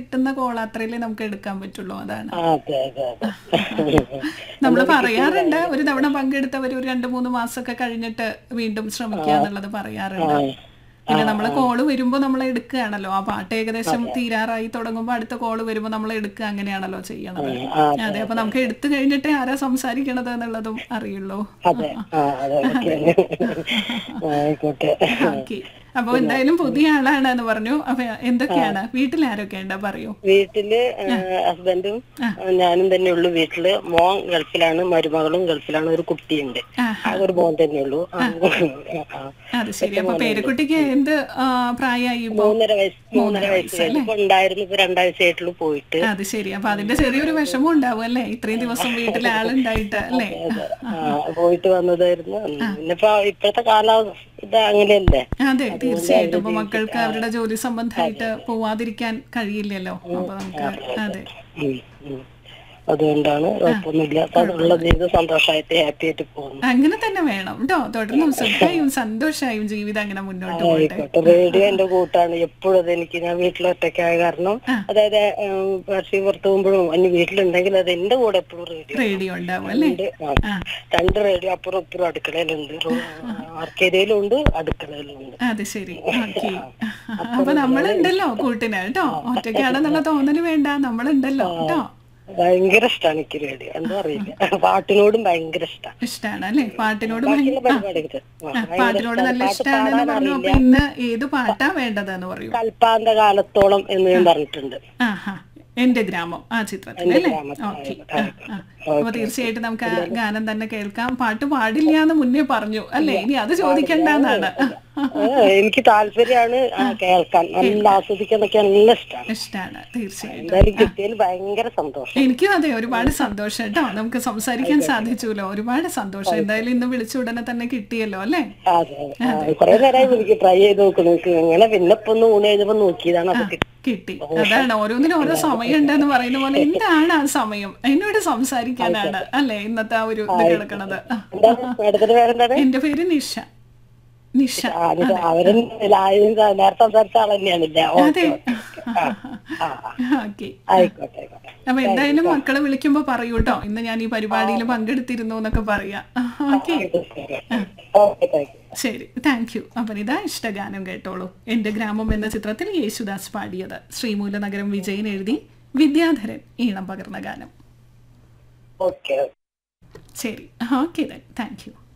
കിട്ടുന്ന കോൾ അത്രയല്ലേ നമുക്ക് എടുക്കാൻ പറ്റുള്ളൂ അതാണ് ആ, അതെ അതെ അതെ നമ്മൾ പറയാറുണ്ട് ഒരു തവണ പങ്കെടുത്തവർ ഒരു രണ്ട് മൂന്ന് മാസമൊക്കെ കഴിഞ്ഞിട്ട് വീണ്ടും ശ്രമിക്കുക എന്നുള്ളത് പറയാറുണ്ട് പിന്നെ നമ്മൾ കോള് വരുമ്പോ നമ്മൾ എടുക്കുകയാണല്ലോ ആ പാട്ട് ഏകദേശം തീരാറായി തുടങ്ങുമ്പോൾ അടുത്ത കോള് വരുമ്പോ നമ്മൾ എടുക്കുക അങ്ങനെയാണല്ലോ ചെയ്യണത് ആ, അതെ അപ്പൊ നമുക്ക് എടുത്തു കഴിഞ്ഞിട്ടേ ആരാ സംസാരിക്കണത് എന്നുള്ളതും അറിയുള്ളൂ അതെ ആ അതെ ഓക്കെ ആയിക്കോട്ടെ ഓക്കെ അപ്പൊ എന്തായാലും പുതിയ ആളാണ് എന്ന് പറഞ്ഞു അപ്പൊ എന്തൊക്കെയാണ് വീട്ടിൽ ആരൊക്കെ ഉണ്ടാ പറയൂ വീട്ടില് ഹസ്ബൻഡും ഞാനും തന്നെ ഉള്ളു വീട്ടില് മോൻ ഗൾഫിലാണ് മരുമകളും ഗൾഫിലാണ് ഒരു കുട്ടിയുണ്ട് ആ ആ ഒരു മോൻ തന്നെ ഉള്ളൂ ആ, ആ. അത് ശരി അപ്പൊ പേരക്കുട്ടിക്ക് എന്ത് ആ, പ്രായമായി ഇപ്പൊ മൂന്നര വയസ്സ് മൂന്നര വയസ്സ് കഴിഞ്ഞു ഇപ്പൊ ഉണ്ടായിരുന്നു ഇപ്പൊ രണ്ടാഴ്ചയായിട്ടുള്ളൂ പോയിട്ട് അത് ശരി അപ്പൊ അതിന്റെ ചെറിയൊരു വിഷമം ഉണ്ടാവും അല്ലേ ഇത്രയും ദിവസം വീട്ടിൽ ആളുണ്ടായിട്ട് അല്ലേ ആ, പോയിട്ട് വന്നതായിരുന്നു പിന്നിപ്പോ ഇപ്പോഴത്തെ കാലാവസ്ഥ ഇത് അങ്ങനെയല്ലേ അതെ തീർച്ചയായിട്ടും അപ്പൊ മക്കൾക്ക് അവരുടെ ജോലി സംബന്ധമായിട്ട് പോവാതിരിക്കാൻ കഴിയില്ലല്ലോ അപ്പൊ നമുക്ക് അതെ ഉം, ഉം. അതുകൊണ്ടാണ് കുഴപ്പമൊന്നുമില്ല ഉള്ള ജീവിതം സന്തോഷമായിട്ട് ഹാപ്പി ആയിട്ട് പോകുന്നു അങ്ങനെ തന്നെ വേണം കേട്ടോ തുടർന്നും സുഖമായും സന്തോഷമായും ജീവിതം അങ്ങനെ മുന്നോട്ട് പോകട്ടെ ആയിക്കോട്ടെ റേഡിയോ എന്റെ കൂട്ടാണ് എപ്പോഴും അത് എനിക്ക് ഞാൻ വീട്ടിലൊറ്റയ്ക്കായ കാരണം അതായത് പക്ഷി പുറത്ത് പോകുമ്പോഴും അന്ന് വീട്ടിലുണ്ടെങ്കിൽ അത് എന്റെ കൂടെ എപ്പോഴും റേഡിയോ റേഡിയോ ഉണ്ടാവും അല്ലേ ഉണ്ട് ആ. രണ്ട് റേഡിയോ അപ്പുറം ഇപ്പുറം അടുക്കളയിലുണ്ട് ആർക്കേരിയയിലും ഉണ്ട് അടുക്കളയിലും ഉണ്ട് അത് ശരി ഓക്കെ അപ്പൊ നമ്മളുണ്ടല്ലോ കൂട്ടിന് കേട്ടോ ഒറ്റയ്ക്കാണെന്നുള്ള തോന്നല് വേണ്ട നമ്മളുണ്ടല്ലോ കേട്ടോ ഭയങ്കര ഇഷ്ടമാണ് എനിക്ക് റേഡിയോ എന്താ അറിയില്ല പാട്ടിനോടും ഭയങ്കര ഇഷ്ടമാണ് ഇഷ്ടമാണ് അല്ലേ പാട്ടിനോട് ഭയ- ബാക്കിയുള്ള പരിപാടികൾ ആ, പാട്ടിനോട് നല്ല ഇഷ്ടമാണെന്ന് പറഞ്ഞു അപ്പൊ ഇന്ന് ഏത് പാട്ടാ വേണ്ടതെന്ന് പറയൂ കൽപ്പാന്ത കാലത്തോളം എന്ന് ഞാൻ പറഞ്ഞിട്ടുണ്ട് ആ ഹാ എന്റെ ഗ്രാമം ആ ചിത്രത്തിൽ അല്ലേ ഓക്കെ അപ്പൊ തീർച്ചയായിട്ടും നമുക്ക് ആ ഗാനം തന്നെ കേൾക്കാം പാട്ട് പാടില്ല എന്ന് മുന്നേ പറഞ്ഞു അല്ലേ ഇനി അത് ചോദിക്കണ്ടെന്നാണ് ഏ, എനിക്ക് താല്പര്യമാണ് ആ, കേൾക്കാൻ നല്ല ആസ്വദിക്കാനൊക്കെ നല്ല ഇഷ്ടമാണ് ഇഷ്ടമാണ് തീർച്ചയായിട്ടും എന്തായാലും കിട്ടിയതിൽ ഭയങ്കര സന്തോഷം എനിക്കും അതെ ഒരുപാട് സന്തോഷം കേട്ടോ നമുക്ക് സംസാരിക്കാൻ സാധിച്ചുല്ലോ ഒരുപാട് സന്തോഷം എന്തായാലും ഇന്ന് വിളിച്ച ഉടനെ തന്നെ കിട്ടിയല്ലോ അല്ലേ അതെ അതെ കുറെ നേരമായി എനിക്ക് ട്രൈ ചെയ്ത് നോക്കുന്നു എനിക്ക് ഇങ്ങനെ പിന്നെ ഇപ്പൊ ഒന്ന് ഊണ് ചെയ്തപ്പോ നോക്കിയതാണ് അപ്പൊ കിട്ടി കിട്ടി അതാണ് ഓരോന്നിനും ഓരോ സമയം ഉണ്ടെന്ന് പറയുന്ന പോലെ എന്താണ് ആ സമയം എന്നോട് സംസാരിക്കാനാണ് അല്ലേ ഇന്നത്തെ ആ ഒരു ഇത് കിടക്കണത് എന്താണ് മേഡത്തിന്റെ പേരെന്താണ് എന്റെ പേര് നിഷ നിഷ ആ, ഇത് അവരും ആദ്യം നേരത്തെ സംസാരിച്ച ആൾ തന്നെയാണില്ലേ അതെ ഓക്കെ ആ ആ, ഓക്കെ ആയിക്കോട്ടെ ആയിക്കോട്ടെ അപ്പൊ എന്തായാലും മക്കളെ വിളിക്കുമ്പോ പറയൂ കേട്ടോ ഇന്ന് ഞാൻ ഈ പരിപാടിയിൽ പങ്കെടുത്തിരുന്നു എന്നൊക്കെ പറയാ ഓക്കെ ഓക്കെ താങ്ക് യു ശരി താങ്ക് യു അപ്പം ഇതാ ഇഷ്ടഗാനം കേട്ടോളൂ എൻ്റെ ഗ്രാമം എന്ന ചിത്രത്തിൽ യേശുദാസ് പാടിയത് ശ്രീമൂലനഗരം വിജയൻ എഴുതി വിദ്യാധരൻ ഈണം പകർന്ന ഗാനം ഓക്കെ ശരി ഓക്കെ താങ്ക് യു